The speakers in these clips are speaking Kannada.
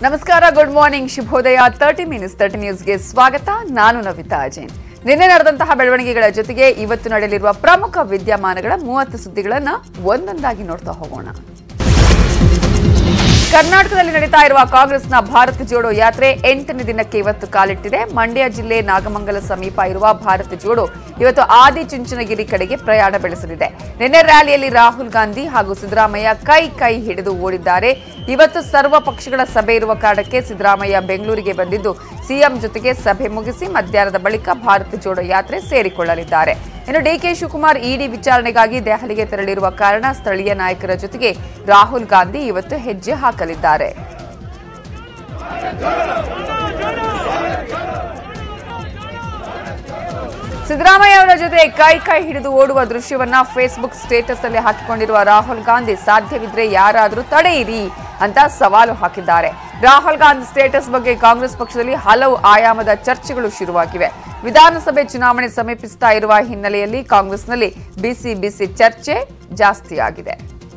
ನಮಸ್ಕಾರ ಗುಡ್ ಮಾರ್ನಿಂಗ್ ಶುಭೋದಯ ತರ್ಟಿ ಮಿನಿಟ್ಸ್ ತರ್ಟಿ ನ್ಯೂಸ್ಗೆ ಸ್ವಾಗತ ನಾನು ನವಿತಾ ಅಜೇನ್ ನಿನ್ನೆ ನಡೆದಂತಹ ಬೆಳವಣಿಗೆಗಳ ಜೊತೆಗೆ ಇವತ್ತು ನಡೆಯಲಿರುವ ಪ್ರಮುಖ ವಿದ್ಯಮಾನಗಳ ಮೂವತ್ತು ಸುದ್ದಿಗಳನ್ನ ಒಂದೊಂದಾಗಿ ನೋಡ್ತಾ ಹೋಗೋಣ ಕರ್ನಾಟಕದಲ್ಲಿ ನಡೀತಾ ಇರುವ ಕಾಂಗ್ರೆಸ್ನ ಭಾರತ್ ಜೋಡೋ ಯಾತ್ರೆ ಎಂಟನೇ ದಿನಕ್ಕೆ ಇವತ್ತು ಕಾಲಿಟ್ಟಿದೆ ಮಂಡ್ಯ ಜಿಲ್ಲೆ ನಾಗಮಂಗಲ ಸಮೀಪ ಇರುವ ಭಾರತ್ ಜೋಡೋ ಇವತ್ತು ಆದಿಚುಂಚನಗಿರಿ ಕಡೆಗೆ ಪ್ರಯಾಣ ಬೆಳೆಸಲಿದೆ ನಿನ್ನೆ ರ್ಯಾಲಿಯಲ್ಲಿ ರಾಹುಲ್ ಗಾಂಧಿ ಹಾಗೂ ಸಿದ್ದರಾಮಯ್ಯ ಕೈ ಕೈ ಹಿಡಿದು ಓಡಿದ್ದಾರೆ ಇವತ್ತು ಸರ್ವ ಪಕ್ಷಗಳ ಸಭೆ ಇರುವ ಕಾರಣಕ್ಕೆ ಸಿದ್ದರಾಮಯ್ಯ ಬೆಂಗಳೂರಿಗೆ ಬಂದಿದ್ದು ಸಿಎಂ ಜೊತೆಗೆ ಸಭೆ ಮುಗಿಸಿ ಮಧ್ಯಾಹ್ನದ ಬಳಿಕ ಭಾರತ್ ಜೋಡೋ ಯಾತ್ರೆ ಸೇರಿಕೊಳ್ಳಲಿದ್ದಾರೆ ಇನ್ನು ಡಿಕೆ ಶಿವಕುಮಾರ್ ಇಡಿ ವಿಚಾರಣೆಗಾಗಿ ದೆಹಲಿಗೆ ತೆರಳಿರುವ ಕಾರಣ ಸ್ಥಳೀಯ ನಾಯಕರ ಜೊತೆಗೆ ರಾಹುಲ್ ಗಾಂಧಿ ಇವತ್ತು ಹೆಜ್ಜೆ ಹಾಕಲಿದ್ದಾರೆ ಸಿದ್ದರಾಮಯ್ಯ ಅವರ ಜೊತೆ ಕೈ ಕೈ ಹಿಡಿದು ಓಡುವ ದೃಶ್ಯವನ್ನ ಫೇಸ್ಬುಕ್ ಸ್ಟೇಟಸ್ ಅಲ್ಲಿ ಹಾಕಿಕೊಂಡಿರುವ ರಾಹುಲ್ ಗಾಂಧಿ ಸಾಧ್ಯವಿದ್ರೆ ಯಾರಾದರೂ ತಡೆಯಿರಿ ಅಂತ ಸವಾಲು ಹಾಕಿದ್ದಾರೆ ರಾಹುಲ್ ಗಾಂಧಿ ಸ್ಟೇಟಸ್ ಬಗ್ಗೆ ಕಾಂಗ್ರೆಸ್ ಪಕ್ಷದಲ್ಲಿ ಹಲವು ಆಯಾಮದ ಚರ್ಚೆಗಳು ಶುರುವಾಗಿವೆ ವಿಧಾನಸಭೆ ಚುನಾವಣೆ ಸಮೀಪಿಸುತ್ತಾ ಇರುವ ಹಿನ್ನೆಲೆಯಲ್ಲಿ ಕಾಂಗ್ರೆಸ್ನಲ್ಲಿ ಬಿಸಿ ಬಿಸಿ ಚರ್ಚೆ ಜಾಸ್ತಿಯಾಗಿದೆ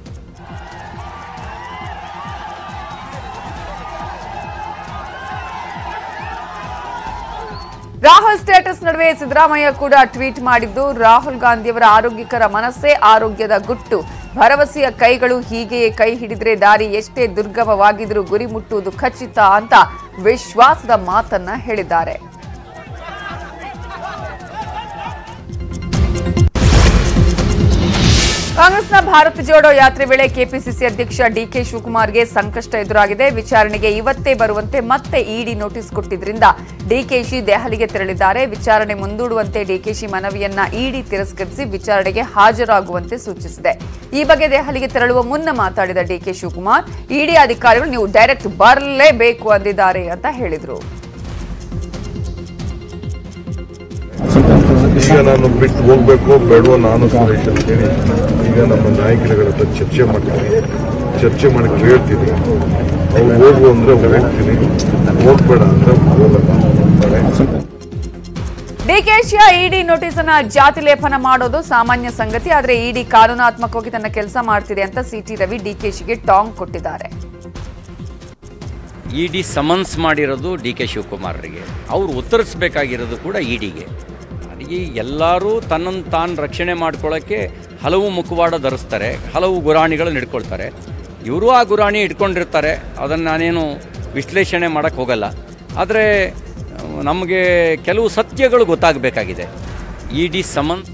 ರಾಹುಲ್ ಸ್ಟೇಟಸ್ ನಡುವೆ ಸಿದ್ದರಾಮಯ್ಯ ಕೂಡ ಟ್ವೀಟ್ ಮಾಡಿದ್ದು ರಾಹುಲ್ ಗಾಂಧಿಯವರ ಆರೋಗ್ಯಕರ ಮನಸ್ಸೇ ಆರೋಗ್ಯದ ಗುಟ್ಟು ಭರವಸೆಯ ಕೈಗಳು ಹೀಗೆಯೇ ಕೈ ಹಿಡಿದ್ರೆ ದಾರಿ ಎಷ್ಟೇ ದುರ್ಗಮವಾಗಿದ್ರೂ ಗುರಿ ಮುಟ್ಟುವುದು ಖಚಿತ ಅಂತ ವಿಶ್ವಾಸದ ಮಾತನ್ನ ಹೇಳಿದ್ದಾರೆ ಕಾಂಗ್ರೆಸ್ನ ಭಾರತ್ ಜೋಡೋ ಯಾತ್ರೆ ವೇಳೆ ಕೆಪಿಸಿಸಿ ಅಧ್ಯಕ್ಷ ಡಿಕೆ ಶಿವಕುಮಾರ್ಗೆ ಸಂಕಷ್ಟ ಎದುರಾಗಿದೆ ವಿಚಾರಣೆಗೆ ಇವತ್ತೇ ಬರುವಂತೆ ಮತ್ತೆ ಇಡಿ ನೋಟಿಸ್ ಕೊಟ್ಟಿದ್ರಿಂದ ಡಿಕೆಶಿ ದೆಹಲಿಗೆ ತೆರಳಿದ್ದಾರೆ ವಿಚಾರಣೆ ಮುಂದೂಡುವಂತೆ ಡಿಕೆಶಿ ಮನವಿಯನ್ನ ಇಡಿ ತಿರಸ್ಕರಿಸಿ ವಿಚಾರಣೆಗೆ ಹಾಜರಾಗುವಂತೆ ಸೂಚಿಸಿದೆ ಈ ಬಗ್ಗೆ ದೆಹಲಿಗೆ ತೆರಳುವ ಮುನ್ನ ಮಾತಾಡಿದ ಡಿಕೆ ಶಿವಕುಮಾರ್ ಇಡಿ ಅಧಿಕಾರಿಗಳು ನೀವು ಡೈರೆಕ್ಟ್ ಬರಲೇಬೇಕು ಅಂದಿದ್ದಾರೆ ಅಂತ ಹೇಳಿದ್ರು ಈಗ ನಾನು ಬಿಟ್ಟು ಹೋಗ್ಬೇಕು ಬೇಡವೋ ನಾನು ಸುರೇಶ್ ಅಂತೇಳಿ ಈಗ ನಮ್ಮ ನಾಯಕರುಗಳ ಹತ್ರ ಚರ್ಚೆ ಮಾಡ್ತೀನಿ ಚರ್ಚೆ ಮಾಡಿ ಕೇಳ್ತೀನಿ ಅವ್ರು ಹೋಗು ಅಂದ್ರೆ ಹೋಗ್ತೀನಿ ಹೋಗ್ಬೇಡ ಅಂದ್ರೆ ಹೋಗಲ್ಲ ಡಿಕೆಶಿಯ ಇಡಿ ನೋಟಿಸ್ ಅನ್ನ ಜಾತಿ ಲೇಪನ ಮಾಡೋದು ಸಾಮಾನ್ಯ ಸಂಗತಿ ಆದರೆ ಇಡಿ ಕಾನೂನಾತ್ಮಕವಾಗಿ ತನ್ನ ಕೆಲಸ ಮಾಡ್ತಿದೆ ಅಂತ ಸಿಟಿ ರವಿ ಡಿಕೆಶಿಗೆ ಟಾಂಗ್ ಕೊಟ್ಟಿದ್ದಾರೆ ಇ ಡಿ ಸಮನ್ಸ್ ಮಾಡಿರೋದು ಡಿ ಕೆ ಶಿವಕುಮಾರ್ರಿಗೆ ಅವರು ಉತ್ತರಿಸಬೇಕಾಗಿರೋದು ಕೂಡ ಇ ಡಿಗೆ ಈ ಎಲ್ಲರೂ ತನ್ನನ್ನು ತಾನು ರಕ್ಷಣೆ ಮಾಡ್ಕೊಳ್ಳೋಕ್ಕೆ ಹಲವು ಮುಖವಾಡ ಧರಿಸ್ತಾರೆ ಹಲವು ಗುರಾಣಿಗಳನ್ನ ಇಟ್ಕೊಳ್ತಾರೆ ಇವರು ಆ ಗುರಾಣಿ ಇಟ್ಕೊಂಡಿರ್ತಾರೆ ಅದನ್ನು ನಾನೇನು ವಿಶ್ಲೇಷಣೆ ಮಾಡೋಕ್ಕೆ ಹೋಗಲ್ಲ ಆದರೆ ನಮಗೆ ಕೆಲವು ಸತ್ಯಗಳು ಗೊತ್ತಾಗಬೇಕಾಗಿದೆ ಇ ಡಿ ಸಮನ್ಸ್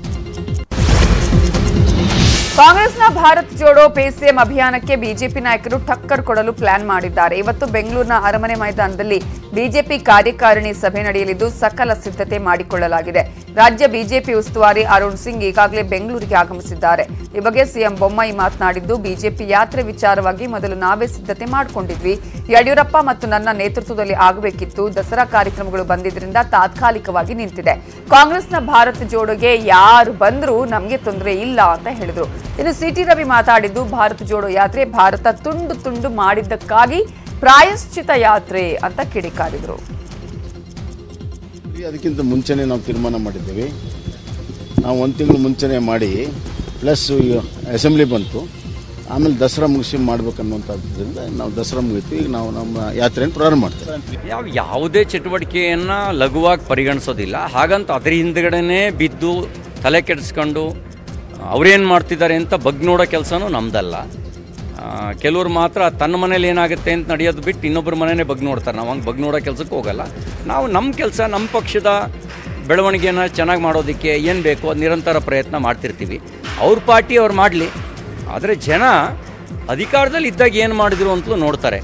ಕಾಂಗ್ರೆಸ್ನ ಭಾರತ್ ಜೋಡೋ ಪೇಸಿಎಂ ಅಭಿಯಾನಕ್ಕೆ ಬಿಜೆಪಿ ನಾಯಕರು ಟಕ್ಕರ್ ಕೊಡಲು ಪ್ಲಾನ್ ಮಾಡಿದ್ದಾರೆ ಇವತ್ತು ಬೆಂಗಳೂರಿನ ಅರಮನೆ ಮೈದಾನದಲ್ಲಿ ಬಿಜೆಪಿ ಕಾರ್ಯಕಾರಿಣಿ ಸಭೆ ನಡೆಯಲಿದ್ದು ಸಕಲ ಸಿದ್ಧತೆ ಮಾಡಿಕೊಳ್ಳಲಾಗಿದೆ ರಾಜ್ಯ ಬಿಜೆಪಿ ಉಸ್ತುವಾರಿ ಅರುಣ್ ಸಿಂಗ್ ಈಗಾಗಲೇ ಬೆಂಗಳೂರಿಗೆ ಆಗಮಿಸಿದ್ದಾರೆ ಈ ಬಗ್ಗೆ ಸಿಎಂ ಬೊಮ್ಮಾಯಿ ಮಾತನಾಡಿದ್ದು ಬಿಜೆಪಿ ಯಾತ್ರೆ ವಿಚಾರವಾಗಿ ಮೊದಲು ನಾವೇ ಸಿದ್ಧತೆ ಮಾಡಿಕೊಂಡಿದ್ವಿ ಯಡಿಯೂರಪ್ಪ ಮತ್ತು ನನ್ನ ನೇತೃತ್ವದಲ್ಲಿ ಆಗಬೇಕಿತ್ತು ದಸರಾ ಕಾರ್ಯಕ್ರಮಗಳು ಬಂದಿದ್ರಿಂದ ತಾತ್ಕಾಲಿಕವಾಗಿ ನಿಂತಿದೆ ಕಾಂಗ್ರೆಸ್ನ ಭಾರತ್ ಜೋಡೋಗೆ ಯಾರು ಬಂದರೂ ನಮಗೆ ತೊಂದರೆ ಇಲ್ಲ ಅಂತ ಹೇಳಿದ್ರು ಇನ್ನು ಸಿಟಿ ರವಿ ಮಾತಾಡಿದ್ದು ಭಾರತ್ ಜೋಡೋ ಯಾತ್ರೆ ಭಾರತ ತುಂಡು ತುಂಡು ಮಾಡಿದ್ದಕ್ಕಾಗಿ ಪ್ರಾಯಶ್ಚಿತ ಯಾತ್ರೆ ಅಂತ ಕಿಡಿಕಾರಿದ್ರು ಅದಕ್ಕಿಂತ ಮುಂಚೆನೇ ನಾವು ತೀರ್ಮಾನ ಮಾಡಿದ್ದೇವೆ ನಾವು ಒಂದು ತಿಂಗಳು ಮುಂಚೆನೇ ಮಾಡಿ ಪ್ಲಸ್ ಅಸೆಂಬ್ಲಿ ಬಂತು ಆಮೇಲೆ ದಸರಾ ಮುಗಿಸಿ ಮಾಡ್ಬೇಕನ್ನುವಂಥದ್ರಿಂದ ನಾವು ದಸರಾ ಮುಗಿತು ಈಗ ನಾವು ನಮ್ಮ ಯಾತ್ರೆಯನ್ನು ಪ್ರಾರಂಭ ಮಾಡ್ತೇವೆ ಯಾವ ಯಾವುದೇ ಚಟುವಟಿಕೆಯನ್ನು ಲಘುವಾಗಿ ಪರಿಗಣಿಸೋದಿಲ್ಲ ಹಾಗಂತ ಅದರ ಹಿಂದ್ಗಡೆನೇ ಬಿದ್ದು ತಲೆ ಕೆಡಿಸ್ಕೊಂಡು ಅವ್ರೇನು ಮಾಡ್ತಿದ್ದಾರೆ ಅಂತ ಬಗ್ ನೋಡೋ ಕೆಲಸನೂ ನಮ್ದಲ್ಲ ಆ, ಕೆಲವ್ರು ಮಾತ್ರ ತನ್ನ ಮನೇಲಿ ಏನಾಗುತ್ತೆ ಅಂತ ನಡೆಯೋದು ಬಿಟ್ಟು ಇನ್ನೊಬ್ಬರ ಮನೇನೆ ಬಗ್ ನೋಡ್ತಾರೆ ನಾವು ಹಂಗೆ ಬಗ್ ನೋಡೋ ಕೆಲಸಕ್ಕೆ ಹೋಗಲ್ಲ ನಾವು ನಮ್ಮ ಕೆಲಸ ನಮ್ಮ ಪಕ್ಷದ ಬೆಳವಣಿಗೆನ ಚೆನ್ನಾಗಿ ಮಾಡೋದಕ್ಕೆ ಏನು ಬೇಕೋ ಅದು ನಿರಂತರ ಪ್ರಯತ್ನ ಮಾಡ್ತಿರ್ತೀವಿ ಅವ್ರ ಪಾರ್ಟಿ ಅವ್ರು ಮಾಡಲಿ ಆದರೆ ಜನ ಅಧಿಕಾರದಲ್ಲಿ ಇದ್ದಾಗ ಏನು ಮಾಡಿದ್ರು ಅಂತಲೂ ನೋಡ್ತಾರೆ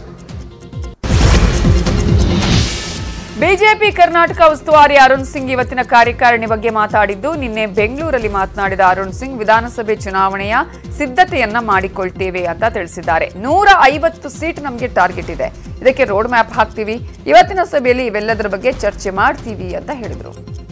ಬಿಜೆಪಿ ಕರ್ನಾಟಕ ಉಸ್ತುವಾರಿ ಅರುಣ್ ಸಿಂಗ್ ಇವತ್ತಿನ ಕಾರ್ಯಕಾರಿಣಿ ಬಗ್ಗೆ ಮಾತಾಡಿದ್ದು ನಿನ್ನೆ ಬೆಂಗಳೂರಲ್ಲಿ ಮಾತನಾಡಿದ ಅರುಣ್ ಸಿಂಗ್ ವಿಧಾನಸಭೆ ಚುನಾವಣೆಯ ಸಿದ್ಧತೆಯನ್ನ ಮಾಡಿಕೊಳ್ತೇವೆ ಅಂತ ತಿಳಿಸಿದ್ದಾರೆ ನೂರ ಐವತ್ತು ಸೀಟ್ ನಮಗೆ ಟಾರ್ಗೆಟ್ ಇದೆ ಇದಕ್ಕೆ ರೋಡ್ ಮ್ಯಾಪ್ ಹಾಕ್ತೀವಿ ಇವತ್ತಿನ ಸಭೆಯಲ್ಲಿ ಇವೆಲ್ಲದರ ಬಗ್ಗೆ ಚರ್ಚೆ ಮಾಡ್ತೀವಿ ಅಂತ ಹೇಳಿದ್ರು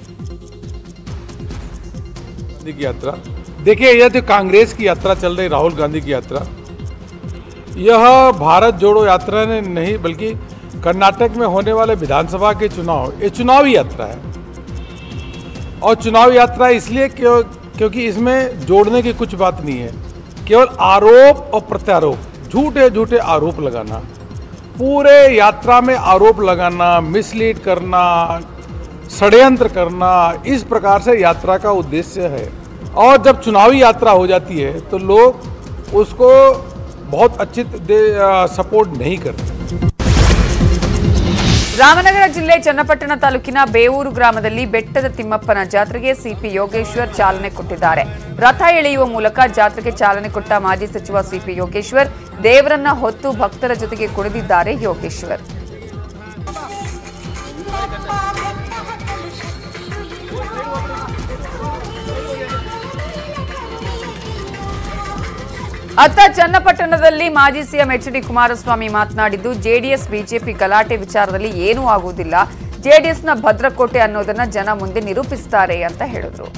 गांधी की यात्रा देखिए यह तो कांग्रेस की यात्रा चल रही राहुल गांधी की यात्रा यह भारत जोड़ो यात्रा ने नहीं बल्कि कर्नाटक में होने वाले विधानसभा के चुनाव ये चुनावी यात्रा है और चुनाव यात्रा इसलिए क्यों क्योंकि इसमें जोड़ने की कुछ बात नहीं है केवल आरोप और प्रत्यारोप झूठे झूठे आरोप लगाना पूरे यात्रा में आरोप लगाना मिसलीड करना षड्यंत्र करना इस प्रकार से यात्रा का उद्देश्य है और जब चुनावी यात्रा हो जाती है तो लोग उसको बहुत अच्छी सपोर्ट नहीं करते ರಾಮನಗರ ಜಿಲ್ಲೆ ಚನ್ನಪಟ್ಟಣ ತಾಲೂಕಿನ ಬೇವೂರು ಗ್ರಾಮದಲ್ಲಿ ಬೆಟ್ಟದ ತಿಮ್ಮಪ್ಪನ ಜಾತ್ರೆಗೆ ಸಿಪಿ ಯೋಗೇಶ್ವರ್ ಚಾಲನೆ ಕೊಟ್ಟಿದ್ದಾರೆ ರಥ ಎಳೆಯುವ ಮೂಲಕ ಜಾತ್ರೆಗೆ ಚಾಲನೆ ಕೊಟ್ಟ ಮಾಜಿ ಸಚಿವ ಸಿಪಿ ಯೋಗೇಶ್ವರ್ ದೇವರನ್ನ ಹೊತ್ತು ಭಕ್ತರ ಜೊತೆಗೆ ಕುಣಿದಿದ್ದಾರೆ ಯೋಗೇಶ್ವರ್ ಅತ್ತ ಚನ್ನಪಟ್ಟಣದಲ್ಲಿ ಮಾಜಿ ಸಿಎಂ ಎಚ್ ಡಿ ಕುಮಾರಸ್ವಾಮಿ ಮಾತನಾಡಿದ್ದು ಜೆಡಿಎಸ್ ಬಿಜೆಪಿ ಗಲಾಟೆ ವಿಚಾರದಲ್ಲಿ ಏನೂ ಆಗುವುದಿಲ್ಲ ಜೆಡಿಎಸ್ನ ಭದ್ರಕೋಟೆ ಅನ್ನೋದನ್ನ ಜನ ಮುಂದೆ ನಿರೂಪಿಸುತ್ತಾರೆ ಅಂತ ಹೇಳಿದ್ರು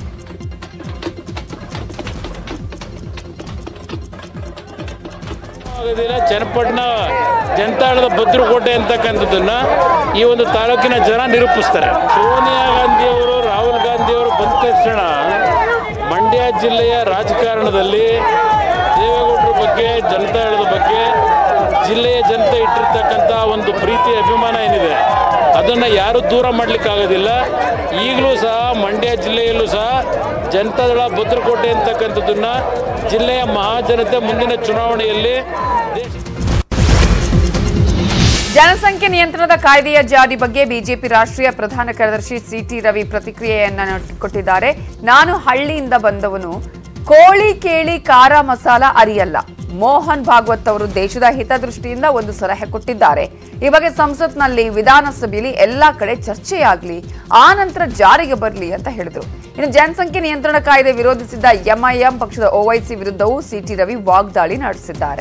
ಆಗೋದಿಲ್ಲ ಚನ್ನಪಟ್ಟಣ ಜನತಾಳದ ಭದ್ರಕೋಟೆ ಅಂತಕ್ಕಂಥದ್ದನ್ನ ಈ ಒಂದು ತಾಲೂಕಿನ ಜನ ನಿರೂಪಿಸ್ತಾರೆ ಸೋನಿಯಾ ಗಾಂಧಿಯವರು ರಾಹುಲ್ ಗಾಂಧಿಯವರು ಬಂದ ತಕ್ಷಣ ಮಂಡ್ಯ ಜಿಲ್ಲೆಯ ರಾಜಕಾರಣದಲ್ಲಿ ದೇವೇಗೌಡರ ಬಗ್ಗೆ ಜನತಾಳದ ಬಗ್ಗೆ ಜಿಲ್ಲೆಯ ಜನತೆ ಇಟ್ಟಿರ್ತಕ್ಕಂಥ ಒಂದು ಪ್ರೀತಿ ಅಭಿಮಾನ ಏನಿದೆ ಅದನ್ನು ಯಾರೂ ದೂರ ಮಾಡಲಿಕ್ಕಾಗೋದಿಲ್ಲ ಈಗಲೂ ಸಹ ಮಂಡ್ಯ ಜಿಲ್ಲೆಯಲ್ಲೂ ಸಹ ಜನತಾದಳ ಭದ್ರಕೋಟೆ ಅಂತಕ್ಕಂಥದ್ದನ್ನು ಜಿಲ್ಲೆಯ ಮಹಾಜನತೆ ಮುಂದಿನ ಚುನಾವಣೆಯಲ್ಲಿ ದೇಶ ಜನಸಂಖ್ಯೆ ನಿಯಂತ್ರಣದ ಕಾಯ್ದೆಯ ಜಾರಿ ಬಗ್ಗೆ ಬಿಜೆಪಿ ರಾಷ್ಟ್ರೀಯ ಪ್ರಧಾನ ಕಾರ್ಯದರ್ಶಿ ಸಿಟಿ ರವಿ ಪ್ರತಿಕ್ರಿಯೆಯನ್ನ ಕೊಟ್ಟಿದ್ದಾರೆ ನಾನು ಹಳ್ಳಿಯಿಂದ ಬಂದವನು ಕೋಳಿ ಕೇಳಿ ಖಾರ ಮಸಾಲ ಅರಿಯಲ್ಲ ಮೋಹನ್ ಭಾಗವತ್ ಅವರು ದೇಶದ ಹಿತದೃಷ್ಟಿಯಿಂದ ಒಂದು ಸಲಹೆ ಕೊಟ್ಟಿದ್ದಾರೆ ಈ ಬಗ್ಗೆ ಸಂಸತ್ನಲ್ಲಿ ವಿಧಾನಸಭೆಯಲ್ಲಿ ಎಲ್ಲಾ ಕಡೆ ಚರ್ಚೆಯಾಗ್ಲಿ ಆ ನಂತರ ಜಾರಿಗೆ ಬರಲಿ ಅಂತ ಹೇಳಿದ್ರು ಇನ್ನು ಜನಸಂಖ್ಯೆ ನಿಯಂತ್ರಣ ಕಾಯ್ದೆ ವಿರೋಧಿಸಿದ್ದ ಎಂಐಎಂ ಪಕ್ಷದ ಓವೈಸಿ ವಿರುದ್ಧವೂ ಸಿಟಿ ರವಿ ವಾಗ್ದಾಳಿ ನಡೆಸಿದ್ದಾರೆ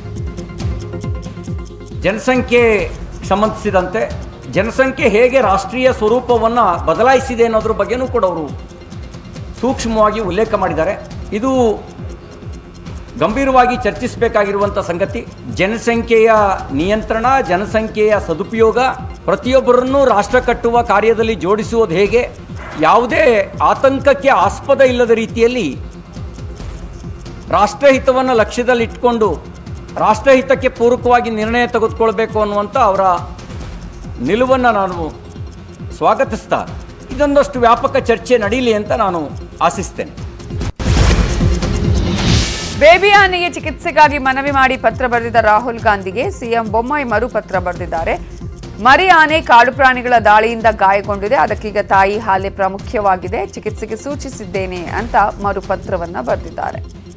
ಜನಸಂಖ್ಯೆ ಸಂಬಂಧಿಸಿದಂತೆ ಜನಸಂಖ್ಯೆ ಹೇಗೆ ರಾಷ್ಟ್ರೀಯ ಸ್ವರೂಪವನ್ನು ಬದಲಾಯಿಸಿದೆ ಅನ್ನೋದ್ರ ಬಗ್ಗೆನೂ ಕೂಡ ಅವರು ಸೂಕ್ಷ್ಮವಾಗಿ ಉಲ್ಲೇಖ ಮಾಡಿದ್ದಾರೆ ಇದು ಗಂಭೀರವಾಗಿ ಚರ್ಚಿಸಬೇಕಾಗಿರುವಂಥ ಸಂಗತಿ ಜನಸಂಖ್ಯೆಯ ನಿಯಂತ್ರಣ ಜನಸಂಖ್ಯೆಯ ಸದುಪಯೋಗ ಪ್ರತಿಯೊಬ್ಬರನ್ನು ರಾಷ್ಟ್ರ ಕಟ್ಟುವ ಕಾರ್ಯದಲ್ಲಿ ಜೋಡಿಸುವುದು ಹೇಗೆ ಯಾವುದೇ ಆತಂಕಕ್ಕೆ ಆಸ್ಪದ ಇಲ್ಲದ ರೀತಿಯಲ್ಲಿ ರಾಷ್ಟ್ರಹಿತವನ್ನು ಲಕ್ಷ್ಯದಲ್ಲಿಟ್ಕೊಂಡು ರಾಷ್ಟ್ರಹಿತಕ್ಕೆ ಪೂರಕವಾಗಿ ನಿರ್ಣಯ ತೆಗೆದುಕೊಳ್ಬೇಕು ಅನ್ನುವಂಥ ಅವರ ನಿಲುವನ್ನು ನಾನು ಸ್ವಾಗತಿಸ್ತಾ ಇದೊಂದಷ್ಟು ವ್ಯಾಪಕ ಚರ್ಚೆ ನಡೀಲಿ ಅಂತ ನಾನು ಆಶಿಸ್ತೇನೆ ಬೇಬಿ ಆನೆಗೆ ಚಿಕಿತ್ಸೆಗಾಗಿ ಮನವಿ ಮಾಡಿ ಪತ್ರ ಬರೆದಿದ್ದ ರಾಹುಲ್ ಗಾಂಧಿಗೆ ಸಿಎಂ ಬೊಮ್ಮಾಯಿ ಮರು ಪತ್ರ ಬರೆದಿದ್ದಾರೆ ಮರಿ ಆನೆ ಕಾಡು ಪ್ರಾಣಿಗಳ ದಾಳಿಯಿಂದ ಗಾಯಗೊಂಡಿದೆ ಅದಕ್ಕೀಗ ತಾಯಿ ಹಾಲೆ ಪ್ರಾಮುಖ್ಯವಾಗಿದೆ ಚಿಕಿತ್ಸೆಗೆ ಸೂಚಿಸಿದ್ದೇನೆ ಅಂತ ಮರುಪತ್ರವನ್ನ ಬರೆದಿದ್ದಾರೆ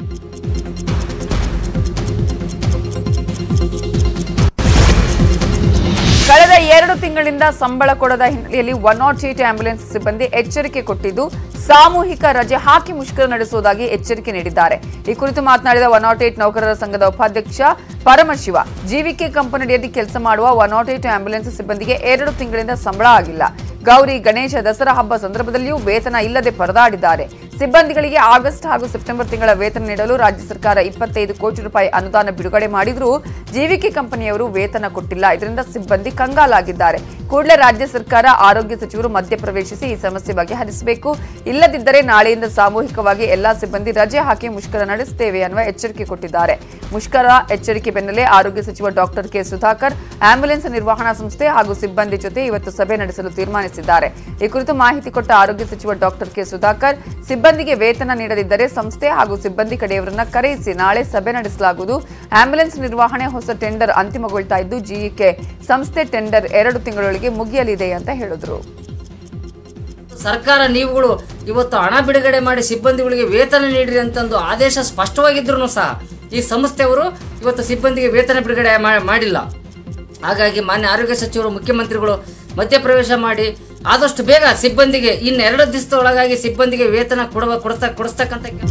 ಕಳೆದ ಎರಡು ತಿಂಗಳಿಂದ ಸಂಬಳ ಕೊಡದ ಹಿನ್ನೆಲೆಯಲ್ಲಿ ಒನ್ ನಾಟ್ ಏಟ್ ಆಂಬ್ಯುಲೆನ್ಸ್ ಸಿಬ್ಬಂದಿ ಎಚ್ಚರಿಕೆ ಕೊಟ್ಟಿದ್ದು ಸಾಮೂಹಿಕ ರಜೆ ಹಾಕಿ ಮುಷ್ಕರ ನಡೆಸುವುದಾಗಿ ಎಚ್ಚರಿಕೆ ನೀಡಿದ್ದಾರೆ ಈ ಕುರಿತು ಮಾತನಾಡಿದ ಒನ್ ನಾಟ್ ಏಟ್ ನೌಕರರ ಸಂಘದ ಉಪಾಧ್ಯಕ್ಷ ಪರಮಶಿವ ಜೀವಿಕೆ ಕಂಪನಿಯಲ್ಲಿ ಕೆಲಸ ಮಾಡುವ ಒನ್ ನಾಟ್ ಏಟ್ ಆಂಬ್ಯುಲೆನ್ಸ್ ಸಿಬ್ಬಂದಿಗೆ ಎರಡು ತಿಂಗಳಿಂದ ಸಂಬಳ ಆಗಿಲ್ಲ ಗೌರಿ ಗಣೇಶ ದಸರಾ ಹಬ್ಬ ಸಂದರ್ಭದಲ್ಲಿಯೂ ವೇತನ ಇಲ್ಲದೆ ಪರದಾಡಿದ್ದಾರೆ ಸಿಬ್ಬಂದಿಗಳಿಗೆ ಆಗಸ್ಟ್ ಹಾಗೂ ಸೆಪ್ಟೆಂಬರ್ ತಿಂಗಳ ವೇತನ ನೀಡಲು ರಾಜ್ಯ ಸರ್ಕಾರ ಇಪ್ಪತ್ತೈದು ಕೋಟಿ ರೂಪಾಯಿ ಅನುದಾನ ಬಿಡುಗಡೆ ಮಾಡಿದ್ರೂ ಜೀವಿಕೆ ಕಂಪನಿಯವರು ವೇತನ ಕೊಟ್ಟಿಲ್ಲ ಇದರಿಂದ ಸಿಬ್ಬಂದಿ ಕಂಗಾಲಾಗಿದ್ದಾರೆ ಕೂಡಲೇ ರಾಜ್ಯ ಸರ್ಕಾರ ಆರೋಗ್ಯ ಸಚಿವರು ಮಧ್ಯಪ್ರವೇಶಿಸಿ ಈ ಸಮಸ್ಯೆ ಬಗೆಹರಿಸಬೇಕು ಇಲ್ಲದಿದ್ದರೆ ನಾಳೆಯಿಂದ ಸಾಮೂಹಿಕವಾಗಿ ಎಲ್ಲಾ ಸಿಬ್ಬಂದಿ ರಜೆ ಹಾಕಿ ಮುಷ್ಕರ ನಡೆಸುತ್ತೇವೆ ಅನ್ನುವ ಎಚ್ಚರಿಕೆ ಕೊಟ್ಟಿದ್ದಾರೆ ಮುಷ್ಕರ ಎಚ್ಚರಿಕೆ ಬೆನ್ನಲ್ಲೇ ಆರೋಗ್ಯ ಸಚಿವ ಡಾಕ್ಟರ್ ಕೆ ಸುಧಾಕರ್ ಆಂಬ್ಯುಲೆನ್ಸ್ ನಿರ್ವಹಣಾ ಸಂಸ್ಥೆ ಹಾಗೂ ಸಿಬ್ಬಂದಿ ಜೊತೆ ಇವತ್ತು ಸಭೆ ನಡೆಸಲು ತೀರ್ಮಾನಿಸಿದ್ದಾರೆ ಈ ಕುರಿತು ಮಾಹಿತಿ ಕೊಟ್ಟ ಆರೋಗ್ಯ ಸಚಿವ ಡಾಕ್ಟರ್ ಕೆ ಸುಧಾಕರ್ ಸಿಬ್ಬಂದಿಗೆ ವೇತನ ನೀಡದಿದ್ದರೆ ಸಂಸ್ಥೆ ಹಾಗೂ ಸಿಬ್ಬಂದಿ ಕಡೆಯವರನ್ನ ಕರೆಯಿಸಿ ನಾಳೆ ಸಭೆ ನಡೆಸಲಾಗುವುದು ಆಂಬ್ಯುಲೆನ್ಸ್ ನಿರ್ವಹಣೆ ಹೊಸ ಟೆಂಡರ್ ಅಂತಿಮಗೊಳ್ತಾ ಇದ್ದು ಜಿಇಕೆ ಸಂಸ್ಥೆ ಟೆಂಡರ್ ಎರಡು ತಿಂಗಳೊಳಗೆ ಮುಗಿಯಲಿದೆ ಅಂತ ಹೇಳಿದ್ರು ಸರ್ಕಾರ ನೀವುಗಳು ಇವತ್ತು ಹಣ ಬಿಡುಗಡೆ ಮಾಡಿ ಸಿಬ್ಬಂದಿಗಳಿಗೆ ವೇತನ ನೀಡಿರಿ ಅಂತಂದು ಆದೇಶ ಸ್ಪಷ್ಟವಾಗಿದ್ರು ಸಹ ಈ ಸಂಸ್ಥೆಯವರು ಇವತ್ತು ಸಿಬ್ಬಂದಿಗೆ ವೇತನ ಬಿಡುಗಡೆ ಮಾ- ಮಾಡಿಲ್ಲ ಹಾಗಾಗಿ ಮಾನ್ಯ ಆರೋಗ್ಯ ಸಚಿವರು ಮುಖ್ಯಮಂತ್ರಿಗಳು ಮಧ್ಯಪ್ರವೇಶ ಮಾಡಿ ಆದಷ್ಟು ಬೇಗ ಸಿಬ್ಬಂದಿಗೆ ಇನ್ನೆರಡು ದಿವಸದ ಒಳಗಾಗಿ ಸಿಬ್ಬಂದಿಗೆ ವೇತನ ಕೊಡುವ ಕೊಡ್ತಾ ಕೊಡಿಸ್ತಕ್ಕಂಥ ಕೆಲಸ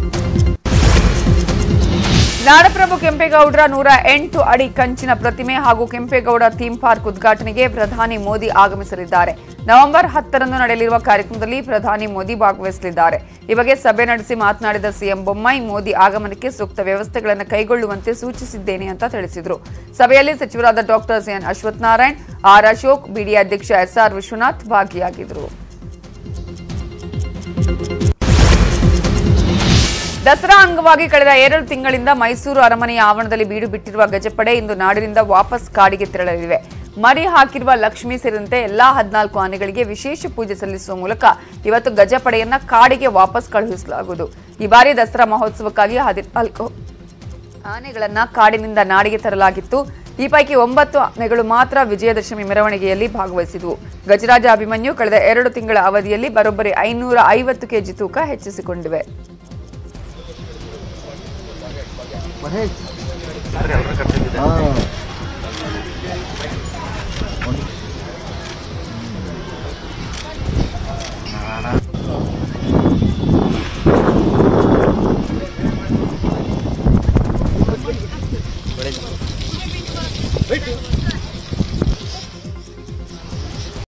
ನಾಡಪ್ರಭು ಕೆಂಪೇಗೌಡರ ನೂರ ಎಂಟು ಅಡಿ ಕಂಚಿನ ಪ್ರತಿಮೆ ಹಾಗೂ ಕೆಂಪೇಗೌಡ ಥೀಮ್ ಪಾರ್ಕ್ ಉದ್ಘಾಟನೆಗೆ ಪ್ರಧಾನಿ ಮೋದಿ ಆಗಮಿಸಲಿದ್ದಾರೆ ನವೆಂಬರ್ ಹತ್ತರಂದು ನಡೆಯಲಿರುವ ಕಾರ್ಯಕ್ರಮದಲ್ಲಿ ಪ್ರಧಾನಿ ಮೋದಿ ಭಾಗವಹಿಸಲಿದ್ದಾರೆ ಈ ಬಗ್ಗೆ ಸಭೆ ನಡೆಸಿ ಮಾತನಾಡಿದ ಸಿಎಂ ಬೊಮ್ಮಾಯಿ ಮೋದಿ ಆಗಮನಕ್ಕೆ ಸೂಕ್ತ ವ್ಯವಸ್ಥೆಗಳನ್ನು ಕೈಗೊಳ್ಳುವಂತೆ ಸೂಚಿಸಿದ್ದೇನೆ ಅಂತ ತಿಳಿಸಿದರು ಸಭೆಯಲ್ಲಿ ಸಚಿವರಾದ doctor C N Ashwath Narayan R Ashok ಬಿಡಿ ಅಧ್ಯಕ್ಷ ಎಸ್ಆರ್ ವಿಶ್ವನಾಥ್ ಭಾಗಿಯಾಗಿದ್ದರು ದಸರಾ ಅಂಗವಾಗಿ ಕಳೆದ ಎರಡು ತಿಂಗಳಿಂದ ಮೈಸೂರು ಅರಮನೆಯ ಆವರಣದಲ್ಲಿ ಬೀಡು ಬಿಟ್ಟಿರುವ ಗಜಪಡೆ ಇಂದು ನಾಡಿನಿಂದ ವಾಪಸ್ ಕಾಡಿಗೆ ತೆರಳಲಿವೆ ಮರಿ ಹಾಕಿರುವ ಲಕ್ಷ್ಮಿ ಸೇರಿದಂತೆ ಎಲ್ಲಾ ಹದಿನಾಲ್ಕು ಆನೆಗಳಿಗೆ ವಿಶೇಷ ಪೂಜೆ ಸಲ್ಲಿಸುವ ಮೂಲಕ ಇವತ್ತು ಗಜಪಡೆಯನ್ನ ಕಾಡಿಗೆ ವಾಪಸ್ ಕಳುಹಿಸಲಾಗುವುದು ಈ ಬಾರಿ ದಸರಾ ಮಹೋತ್ಸವಕ್ಕಾಗಿ ಹದಿನಾಲ್ಕು ಆನೆಗಳನ್ನ ಕಾಡಿನಿಂದ ನಾಡಿಗೆ ತರಲಾಗಿತ್ತು ಈ ಪೈಕಿ ಒಂಬತ್ತು ಆನೆಗಳು ಮಾತ್ರ ವಿಜಯದಶಮಿ ಮೆರವಣಿಗೆಯಲ್ಲಿ ಭಾಗವಹಿಸಿದವು ಗಜರಾಜ ಅಭಿಮನ್ಯು ಕಳೆದ ಎರಡು ತಿಂಗಳ ಅವಧಿಯಲ್ಲಿ ಬರೋಬ್ಬರಿ ಐನೂರ ಐವತ್ತು ಕೆಜಿ ತೂಕ ಹೆಚ್ಚಿಸಿಕೊಂಡಿವೆ